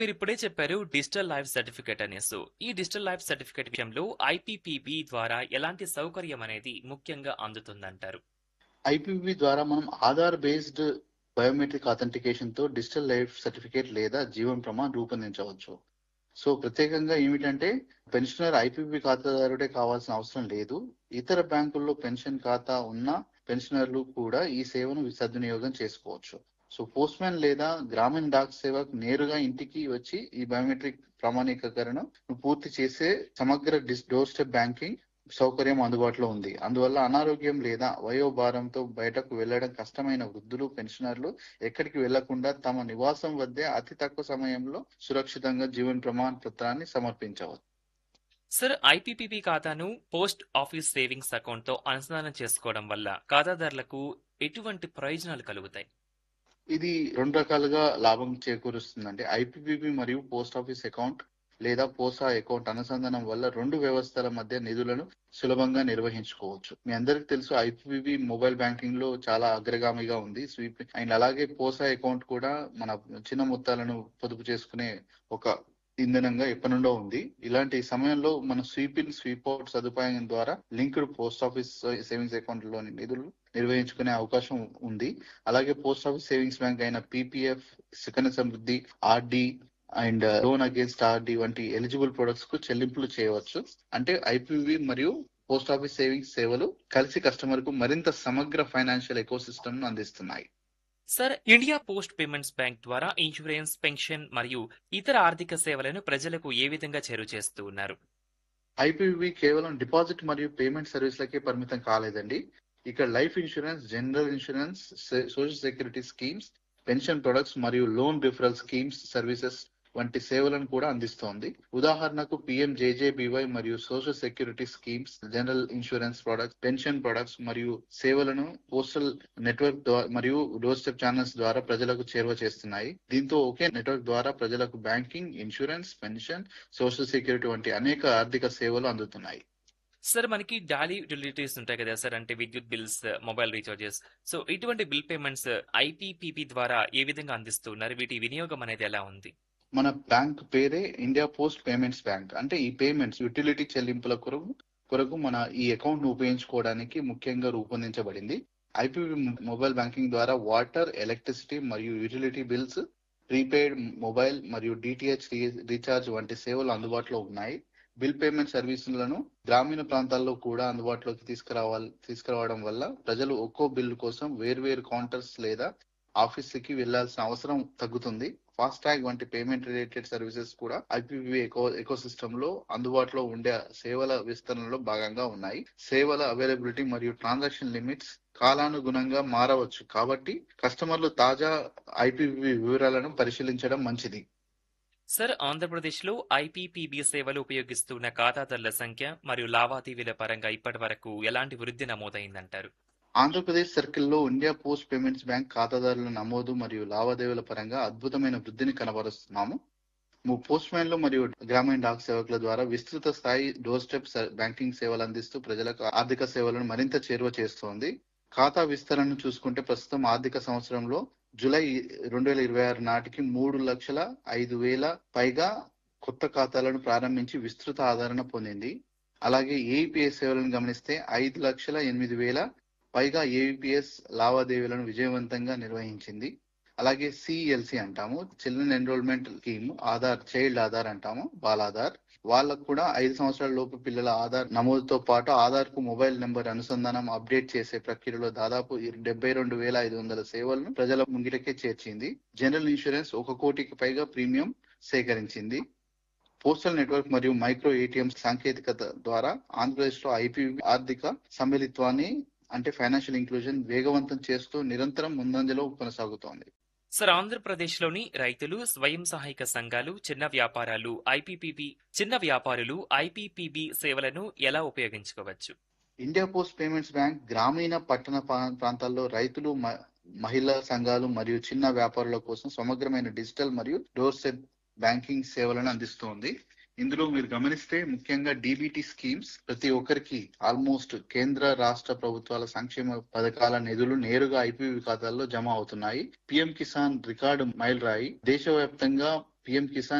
మీరు ఇప్పుడే చెప్పారు డిజిటల్ లైఫ్ సర్టిఫికేట్ అనేసి ఈ డిజిటల్ లైఫ్ సర్టిఫికేట్ విషయంలో ఐపీపీబీ ద్వారా ఎలాంటి సౌకర్యం అనేది ముఖ్యంగా అందుతుందంటారు ఐపీబీ ద్వారా మనం ఆధార్ బేస్డ్ బయోమెట్రిక్ ఆథెంటికేషన్ తో డిజిటల్ లైఫ్ సర్టిఫికేట్ లేదా జీవన్ ప్రమాణ్ రూపొందించవచ్చు సో ప్రత్యేకంగా ఏమిటంటే పెన్షనర్ ఐపీబీ ఖాతాదారుడే కావాల్సిన అవసరం లేదు ఇతర బ్యాంకుల్లో పెన్షన్ ఖాతా ఉన్న పెన్షనర్లు కూడా ఈ సేవను సద్వినియోగం చేసుకోవచ్చు సో పోస్ట్ మ్యాన్ లేదా గ్రామీణ డాక్ సేవకు నేరుగా ఇంటికి వచ్చి ఈ బయోమెట్రిక్ ప్రామాణికరణ పూర్తి చేసే సమగ్ర డిస్ డోర్ స్టెప్ బ్యాంకింగ్ సౌకర్యం అందుబాటులో ఉంది అందువల్ల అనారోగ్యం లేదా వయోభారంతో బయటకు వెళ్లడం కష్టమైన వృద్ధులు పెన్షనర్లు ఎక్కడికి వెళ్లకుండా తమ నివాసం వద్దే అతి తక్కువ సమయంలో సురక్షితంగా జీవన్ ప్రమాణ పత్రాన్ని సమర్పించవచ్చు సార్ ఐపీపీబీ ఖాతాను పోస్ట్ ఆఫీస్ సేవింగ్స్ అకౌంట్ తో అనుసంధానం చేసుకోవడం వల్ల ఖాతాదారులకు ఎటువంటి ప్రయోజనాలు కలుగుతాయి ఇది రెండు రకాలుగా లాభం చేకూరుస్తుందండి ఐపీపీబీ మరియు పోస్ట్ ఆఫీస్ అకౌంట్ లేదా పోసా అకౌంట్ అనుసంధానం వల్ల రెండు వ్యవస్థల మధ్య నిధులను సులభంగా నిర్వహించుకోవచ్చు మీ అందరికి తెలుసు ఐపీబీ మొబైల్ బ్యాంకింగ్ లో చాలా అగ్రగామిగా ఉంది స్వీప్ అండ్ అలాగే పోసా అకౌంట్ కూడా మన చిన్న మొత్తాలను పొదుపు చేసుకునే ఒక ఇంధనంగా ఎప్పటి నుండో ఉంది ఇలాంటి సమయంలో మన స్వీప్ ఇన్ స్వీప్ అవుట్ సదుపాయం ద్వారా linked post office savings account లోని నిధులు నిర్వహించుకునే అవకాశం ఉంది అలాగే పోస్ట్ ఆఫీస్ సేవింగ్స్ బ్యాంక్ అయిన PPF Sukanya Samriddhi RD and loan against RD వంటి ఎలిజిబుల్ ప్రొడక్ట్స్ కు చెల్లింపులు చేయవచ్చు అంటే ఐపీవీ మరియు పోస్ట్ ఆఫీస్ సేవింగ్స్ సేవలు కలిసి కస్టమర్ కు మరింత సమగ్ర ఫైనాన్షియల్ ఎకో సిస్టమ్ అందిస్తున్నాయి sir India post payments bank ద్వారా ఇన్సూరెన్స్ పెన్షన్ మరియు ఇతర ఆర్థిక సేవలను ప్రజలకు ఏ విధంగా చేరువ చేస్తూ ఉన్నారు ఐపీవీ కేవలం డిపాజిట్ మరియు పేమెంట్ సర్వీస్లకే పరిమితం కాలేదండి ఇక్కడ life insurance general insurance social security schemes pension products మరియు లోన్ రిఫరల్ స్కీమ్స్ సర్వీసెస్ వంటి సేవలను కూడా అందిస్తోంది ఉదాహరణకు పిఎం జేజేబీవై మరియు social security schemes general insurance products pension products మరియు సేవలను పోస్టల్ నెట్వర్క్ ద్వారా మరియు డోర్ స్టెప్ ఛానల్స్ ద్వారా ప్రజలకు చేరువ చేస్తున్నాయి దీంతో ఒకే నెట్వర్క్ ద్వారా ప్రజలకు banking insurance pension social security వంటి అనేక ఆర్థిక సేవలు అందుతున్నాయి సార్ మనకి డాలీ యూటిలిటీస్ ఉంటాయి కదా సార్ అంటే విద్యుత్ బిల్స్ మొబైల్ రీఛార్జెస్ సో ఇటువంటి బిల్ పేమెంట్స్ ఐపీపీబీ ద్వారా ఏ విధంగా అందిస్తున్నారు వీటి వినియోగం అనేది ఎలా ఉంది మన బ్యాంక్ పేరే ఇండియా పోస్ట్ పేమెంట్స్ బ్యాంక్ అంటే ఈ పేమెంట్స్ యూటిలిటీ చెల్లింపుల కొరకు కొరకు మన ఈ అకౌంట్ ను ఉపయోగించుకోవడానికి ముఖ్యంగా రూపొందించబడింది ఐపీబీ మొబైల్ బ్యాంకింగ్ ద్వారా వాటర్ ఎలక్ట్రిసిటీ మరియు యూటిలిటీ బిల్స్ ప్రీపెయిడ్ మొబైల్ మరియు డిటిహెచ్ రీఛార్జ్ వంటి సేవలు అందుబాటులో ఉన్నాయి బిల్ పేమెంట్ సర్వీసులను గ్రామీణ ప్రాంతాల్లో కూడా అందుబాటులోకి తీసుకురావాలి తీసుకురావడం వల్ల ప్రజలు ఒక్కో బిల్లు కోసం వేర్వేరు కౌంటర్స్ లేదా ఆఫీసులకి వెళ్లాల్సిన అవసరం తగ్గుతుంది ఫాస్ట్ ట్యాగ్ వంటి పేమెంట్ రిలేటెడ్ సర్వీసెస్ కూడా ఐపీవీ ఎకో ఎకో సిస్టమ్ లో అందుబాటులో ఉండే సేవల విస్తరణలో భాగంగా ఉన్నాయి సేవల అవైలబిలిటీ మరియు ట్రాన్సాక్షన్ లిమిట్స్ కాలానుగుణంగా మారవచ్చు కాబట్టి కస్టమర్లు తాజా ఐపీవీ వివరాలను పరిశీలించడం మంచిది సార్ ఆంధ్రప్రదేశ్లో ఐపీపీబీ సేవలు ఉపయోగిస్తున్న ఖాతాదారుల సంఖ్య మరియు లావాదేవీల పరంగా ఇప్పటి వరకు ఎలాంటి వృద్ధి నమోదైందంటారు ఆంధ్రప్రదేశ్ సర్కిల్లో ఇండియా పోస్ట్ పేమెంట్స్ బ్యాంక్ ఖాతాదారుల నమోదు మరియు లావాదేవీల పరంగా అద్భుతమైన వృద్ధిని కనబరుస్తున్నాము పోస్ట్ మ్యాన్లు మరియు గ్రామీణ డాక్ సేవకుల ద్వారా విస్తృత స్థాయి డోర్ స్టెప్ బ్యాంకింగ్ సేవలు అందిస్తూ ప్రజలకు ఆర్థిక సేవలను మరింత చేరువ చేస్తోంది ఖాతా విస్తరణను చూసుకుంటే ప్రస్తుతం ఆర్థిక సంవత్సరంలో జూలై రెండు వేల ఇరవై ఆరు నాటికి మూడు లక్షల ఐదు వేల పైగా కొత్త ఖాతాలను ప్రారంభించి విస్తృత ఆదరణ పొందింది అలాగే ఏఈపీఎస్ సేవలను గమనిస్తే ఐదు లక్షల ఎనిమిది వేల పైగా ఏవిపిఎస్ లావాదేవీలను విజయవంతంగా నిర్వహించింది అలాగే సిఎల్సి అంటాము children enrollment scheme Aadhaar child Aadhaar అంటాము బాలాధార్ వాళ్ళకు కూడా ఐదు సంవత్సరాల లోపు పిల్లల ఆధార్ నమోదుతో పాటు ఆధార్ కు మొబైల్ నెంబర్ అనుసంధానం అప్డేట్ చేసే ప్రక్రియలో దాదాపు డెబ్బై రెండు వేల ఐదు వందల సేవలను ప్రజల ముంగిటకే చేర్చింది జనరల్ ఇన్సూరెన్స్ ఒక కోటికి పైగా ప్రీమియం సేకరించింది పోస్టల్ నెట్వర్క్ మరియు మైక్రో ఏటీఎం సాంకేతికత ద్వారా ఆంధ్రప్రదేశ్ లో ఐపీవీ ఆర్థిక సమ్మిళిత్వాన్ని అంటే ఫైనాన్షియల్ ఇంక్లూజన్ వేగవంతం చేస్తూ నిరంతరం ముందంజలో కొనసాగుతోంది సార్ ఆంధ్రప్రదేశ్లోని రైతులు స్వయం సహాయక సంఘాలు చిన్న వ్యాపారాలు ఐపీపీబీ చిన్న వ్యాపారులు ఐపీపీబీ సేవలను ఎలా ఉపయోగించుకోవచ్చు ఇండియా పోస్ట్ పేమెంట్స్ బ్యాంక్ గ్రామీణ పట్టణ ప్రాంతాల్లో రైతులు మహిళా సంఘాలు మరియు చిన్న వ్యాపారుల కోసం సమగ్రమైన డిజిటల్ మరియు డోర్ స్టెప్ బ్యాంకింగ్ సేవలను అందిస్తోంది ఇందులో మీరు గమనిస్తే ముఖ్యంగా డీబీటీ స్కీమ్స్ ప్రతి ఒక్కరికి ఆల్మోస్ట్ కేంద్ర రాష్ట్ర ప్రభుత్వాల సంక్షేమ పథకాల నిధులు నేరుగా ఐపీవీ ఖాతాల్లో జమ అవుతున్నాయి పిఎం కిసాన్ రికార్డు మైల్ రాయి దేశవ్యాప్తంగా పిఎం కిసాన్